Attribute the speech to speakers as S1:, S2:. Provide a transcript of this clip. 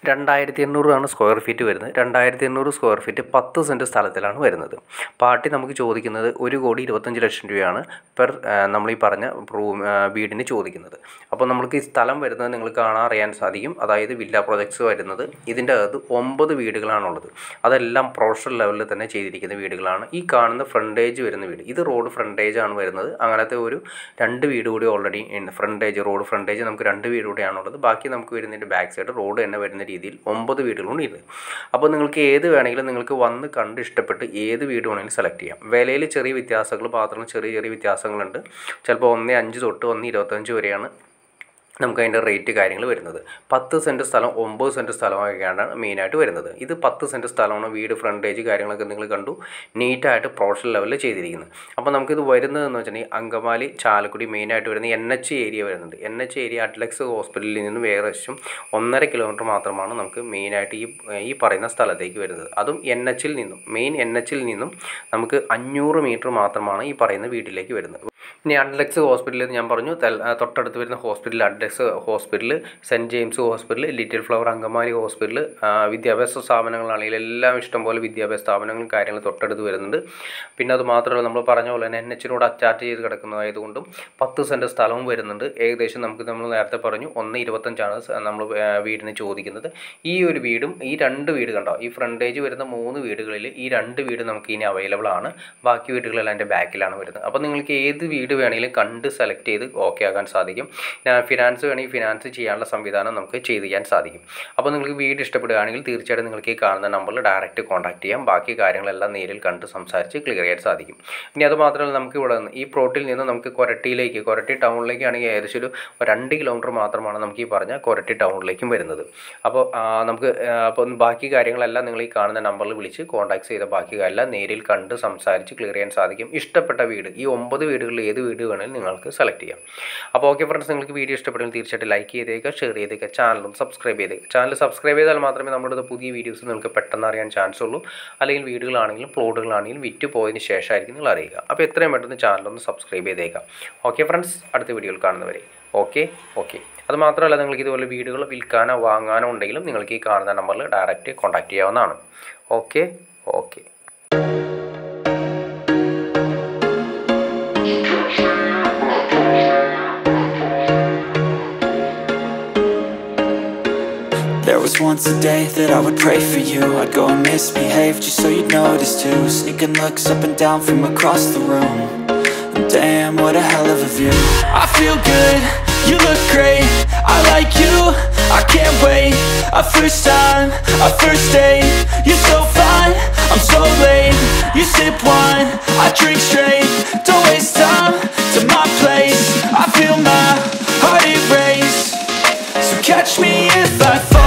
S1: രണ്ടായിരത്തി എണ്ണൂറാണ് square feet വരുന്നത് രണ്ടായിരത്തി എണ്ണൂറ് സ്ക്വയർ ഫീറ്റ് പത്ത് സെൻറ്റ് സ്ഥലത്തിലാണ് വരുന്നത് പാർട്ടി നമുക്ക് ചോദിക്കുന്നത് ഒരു കോടി ഇരുപത്തഞ്ച് ലക്ഷം രൂപയാണ് പെർ നമ്മൾ ഈ പറഞ്ഞ റൂം വീടിന് ചോദിക്കുന്നത് അപ്പോൾ നമുക്ക് ഈ സ്ഥലം വരുന്നത് നിങ്ങൾക്ക് കാണാൻ അറിയാൻ സാധിക്കും അതായത് വില്ല പ്രൊജക്ട്സ് വരുന്നത് ഇതിൻ്റെ അകത്ത് ഒമ്പത് വീടുകളാണുള്ളത് അതെല്ലാം പ്രൊഫഷണൽ ലെവലിൽ തന്നെ ചെയ്തിരിക്കുന്ന വീടുകളാണ് ഈ കാണുന്ന ഫ്രണ്ടേജ് വരുന്ന വീട് ഇത് റോഡ് ഫ്രണ്ടേജ് ആണ് വരുന്നത് അങ്ങനത്തെ ഒരു രണ്ട് വീട് കൂടി ഓൾറെഡി ഫ്രണ്ടേജ് റോഡ് ഫ്രണ്ടേജ് നമുക്ക് രണ്ട് വീട് കൂടിയാണുള്ളത് ബാക്കി നമുക്ക് വരുന്നതിൻ്റെ ബാക്ക് സൈഡ് റോഡ് തന്നെ വരുന്ന രീതിയിൽ ഒമ്പത് വീടുകളുണ്ട് ഇത് അപ്പോൾ നിങ്ങൾക്ക് ഏത് വേണമെങ്കിലും നിങ്ങൾക്ക് വന്ന് കണ്ട് ഇഷ്ടപ്പെട്ട് ഏത് വീട് വേണമെങ്കിലും സെലക്ട് ചെയ്യാം വിലയിൽ ചെറിയ വ്യത്യാസങ്ങൾ മാത്രം ചെറിയ ചെറിയ വ്യത്യാസങ്ങളുണ്ട് ചിലപ്പോൾ ഒന്ന് അഞ്ച് തൊട്ട് ഒന്ന് ഇരുപത്തഞ്ച് വരെയാണ് നമുക്ക് അതിൻ്റെ റേറ്റ് കാര്യങ്ങൾ വരുന്നത് പത്ത് സെൻറ്റ് സ്ഥലം ഒമ്പത് സെൻറ്റ് സ്ഥലമൊക്കെയാണ് മെയിനായിട്ട് വരുന്നത് ഇത് പത്ത് സെൻറ്റ് സ്ഥലമാണ് വീട് ഫ്രണ്ടേജ് കാര്യങ്ങളൊക്കെ നിങ്ങൾ കണ്ടു നീറ്റായിട്ട് പ്രൊഫഷണൽ ലെവലിൽ ചെയ്തിരിക്കുന്നത് അപ്പോൾ നമുക്കിത് വരുന്നതെന്ന് വെച്ചിട്ടുണ്ടെങ്കിൽ അങ്കമാലി ചാലക്കുടി മെയിനായിട്ട് വരുന്ന എൻ എച്ച് ഏരിയ വരുന്നുണ്ട് എൻ എച്ച് ഏരിയ അറ്റ്ലക്സ് ഹോസ്പിറ്റലിൽ നിന്നും ഏകദേശം ഒന്നര കിലോമീറ്റർ മാത്രമാണ് നമുക്ക് മെയിനായിട്ട് ഈ ഈ പറയുന്ന സ്ഥലത്തേക്ക് വരുന്നത് അതും എൻ എച്ചിൽ നിന്നും മെയിൻ എൻ എച്ചിൽ നിന്നും നമുക്ക് അഞ്ഞൂറ് മീറ്റർ മാത്രമാണ് ഈ പറയുന്ന വീട്ടിലേക്ക് വരുന്നത് ഇനി അഡ്ലക്സ് ഹോസ്പിറ്റലിൽ ഞാൻ പറഞ്ഞു തെൽ- ആ, തൊട്ടടുത്ത് വരുന്ന hospital Adlux hospital saint James hospital little flower Angamaly hospital ആ, വിദ്യാഭ്യാസ സ്ഥാപനങ്ങളാണെങ്കിൽ എല്ലാം ഇഷ്ടംപോലെ വിദ്യാഭ്യാസ സ്ഥാപനങ്ങളും കാര്യങ്ങൾ തൊട്ടടുത്ത് വരുന്നുണ്ട് പിന്നെ അത് മാത്രമല്ല നമ്മൾ പറഞ്ഞ പോലെ തന്നെ എൻ എച്ചിനോട് അറ്റാച്ച് ചെയ്ത് കിടക്കുന്നതായതുകൊണ്ടും പത്ത് സെൻറ്റ് സ്ഥലവും വരുന്നുണ്ട് ഏകദേശം നമുക്ക് നമ്മൾ നേരത്തെ പറഞ്ഞു ഒന്ന് ഇരുപത്തഞ്ചാണ് സ- നമ്മൾ ആ, വീടിന് ചോദിക്കുന്നത് ഈ ഒരു വീടും ഈ രണ്ട് വീട് കണ്ടോ ഈ ഫ്രണ്ടേജ് വരുന്ന മൂന്ന് വീടുകളിൽ ഈ രണ്ട് വീട് നമുക്ക് ഇനി അവൈലബിൾ ആണ് ബാക്കി വീടുകളെല്ലാം എൻ്റെ ബാക്കിലാണ് വരുന്നത് അപ്പോൾ നിങ്ങൾക്ക് ഏത് വീട് വേണമെങ്കിലും കണ്ട് സെലക്ട് ചെയ്ത് ഓക്കെ ആക്കാൻ സാധിക്കും ഫിനാൻസ് വേണമെങ്കിൽ ഫിനാൻസ് ചെയ്യാനുള്ള സംവിധാനം നമുക്ക് ചെയ്ത് ചെയ്യാൻ സാധിക്കും അപ്പോൾ നിങ്ങൾക്ക് വീട് ഇഷ്ടപ്പെടുകയാണെങ്കിൽ തീർച്ചയായിട്ടും നിങ്ങൾക്ക് ഈ കാണുന്ന നമ്പറിൽ ഡയറക്റ്റ് കോൺടാക്ട് ചെയ്യാം ബാക്കി കാര്യങ്ങളെല്ലാം നേരിൽ കണ്ട് സംസാരിച്ച് ക്ലിയർ ചെയ്യാൻ സാധിക്കും ഇനി അത് മാത്രമല്ല നമുക്ക് ഇവിടെ നിന്ന് ഈ പ്രോട്ടിൽ നിന്ന് നമുക്ക് കൊരട്ടിയിലേക്ക് കൊരട്ടി ടൗണിലേക്ക് ആണെങ്കിൽ ഏകദേശം ഒരു രണ്ട് കിലോമീറ്റർ മാത്രമാണ് നമുക്ക് ഈ പറഞ്ഞ കൊരട്ടി ടൗണിലേക്കും വരുന്നത് അപ്പോൾ ആ, നമുക്ക് ആ, അപ്പോൾ ബാക്കി കാര്യങ്ങളെല്ലാം നിങ്ങൾ ഈ കാണുന്ന നമ്പറിൽ വിളിച്ച് കോൺടാക്ട് ചെയ്ത ബാക്കി കാര്യമെല്ലാം നേരിൽ കണ്ട് സംസാരിച്ച് ക്ലിയർ ചെയ്യാൻ സാധിക്കും ഇഷ്ടപ്പെട്ട വീട് ഈ ഒമ്പത് വീടുകളിൽ ഏത് വീട് വേണമെങ്കിലും നിങ്ങൾക്ക് സെലക്ട് ചെയ്യാം അപ്പോൾ ഓക്കെ ഫ്രണ്ട്സ് നിങ്ങൾക്ക് വീഡിയോ ഇഷ്ടപ്പെടുമെങ്കിൽ തീർച്ചയായിട്ടും ലൈക്ക് ചെയ്തേക്കുക ഷെയർ ചെയ്തേക്കുക ചാനലും സബ്സ്ക്രൈബ് ചെയ്തേക്കുക ചാനൽ സബ്സ്ക്രൈബ് ചെയ്താൽ മാത്രമേ നമ്മുടെ പുതിയ വീഡിയോസ് നിങ്ങൾക്ക് പെട്ടെന്ന് അറിയാൻ ചാൻസ് ഉള്ളൂ അല്ലെങ്കിൽ വീടുകളാണെങ്കിലും പ്ലോട്ടുകളാണെങ്കിലും വിറ്റ് പോയതിന് ശേഷമായിരിക്കും നിങ്ങൾ അറിയുക അപ്പോൾ എത്രയും പെട്ടെന്ന് ചാനലൊന്ന് സബ്സ്ക്രൈബ് ചെയ്തേക്കാം ഓക്കെ ഫ്രണ്ട്സ് അടുത്ത വീഡിയോയിൽ കാണുന്നവരെ ഓക്കെ ഓക്കെ അത് മാത്രമല്ല നിങ്ങൾക്ക് ഇതുപോലെ വീടുകൾ വിൽക്കാനോ വാങ്ങാനോ ഉണ്ടെങ്കിലും നിങ്ങൾക്ക് ഈ കാണുന്ന നമ്പറിൽ ഡയറക്റ്റ് കോൺടാക്ട് ചെയ്യാവുന്നതാണ് okay okay
S2: There was once a day that I would pray for you I'd go and misbehave just so you'd notice too Sneaking looks up and down from across the room And damn, what a hell of a view I feel good, you look great I like you, I can't wait A first time, a first date You're so fine, I'm so late You sip wine, I drink straight Don't waste time to my place I feel my heart erase so catch me if I fall